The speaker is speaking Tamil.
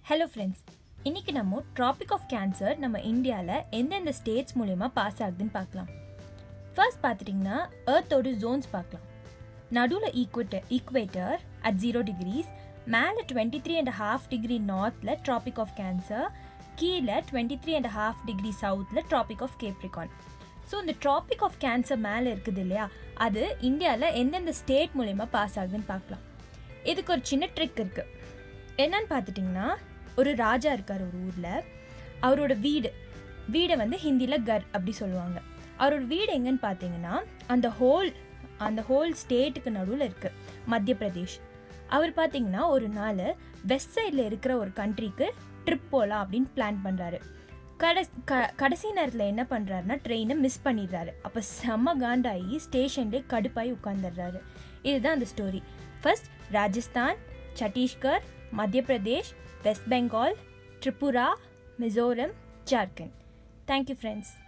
ஹலோ ஃப்ரெண்ட்ஸ் இன்னைக்கு நம்ம ட்ராபிக் ஆஃப் கேன்சர் நம்ம இந்தியாவில் எந்தெந்த ஸ்டேட்ஸ் மூலயமா பாஸ் ஆகுதுன்னு பார்க்கலாம் ஃபர்ஸ்ட் பார்த்துட்டிங்கன்னா எர்த்தோட ஜோன்ஸ் பார்க்கலாம் நடுவில் equator equator at zero degrees மேலே twenty three and half degree நார்த்தில் ட்ராபிக் ஆஃப் கேன்சர் கீழே twenty three and half degree சவுத்தில் ட்ராபிக் ஆஃப் கேப்ரிகான் ஸோ இந்த ட்ராபிக் ஆஃப் கேன்சர் மேலே இருக்குது இல்லையா அது இந்தியாவில் எந்தெந்த ஸ்டேட் மூலயமா பாஸ் ஆகுதுன்னு பார்க்கலாம் இதுக்கு ஒரு சின்ன ட்ரிக் இருக்குது என்னன்னு பார்த்துட்டிங்கன்னா ஒரு ராஜா இருக்கார் ஒரு ஊரில் அவரோட வீடு வீடை வந்து ஹிந்தியில் கர் அப்படி சொல்லுவாங்க அவரோட வீடு எங்கன்னு பார்த்தீங்கன்னா அந்த ஹோல் அந்த ஹோல் ஸ்டேட்டுக்கு நடுவில் இருக்குது மத்திய பிரதேஷ் அவர் பார்த்தீங்கன்னா ஒரு நாள் வெஸ்ட் சைடில் இருக்கிற ஒரு கண்ட்ரிக்கு ட்ரிப் போகலாம் அப்படின்னு பிளான் பண்ணுறாரு கடைசி க கடைசி நேரத்தில் என்ன பண்ணுறாருன்னா ட்ரெயினை மிஸ் பண்ணிடுறாரு அப்போ செம்ம காண்டாகி ஸ்டேஷன்லேயே கடுப்பாகி உட்காந்துடுறாரு இதுதான் அந்த story first Rajasthan Chhattisgarh Madhya Pradesh West Bengal Tripura Mizoram Jharkhand thank you friends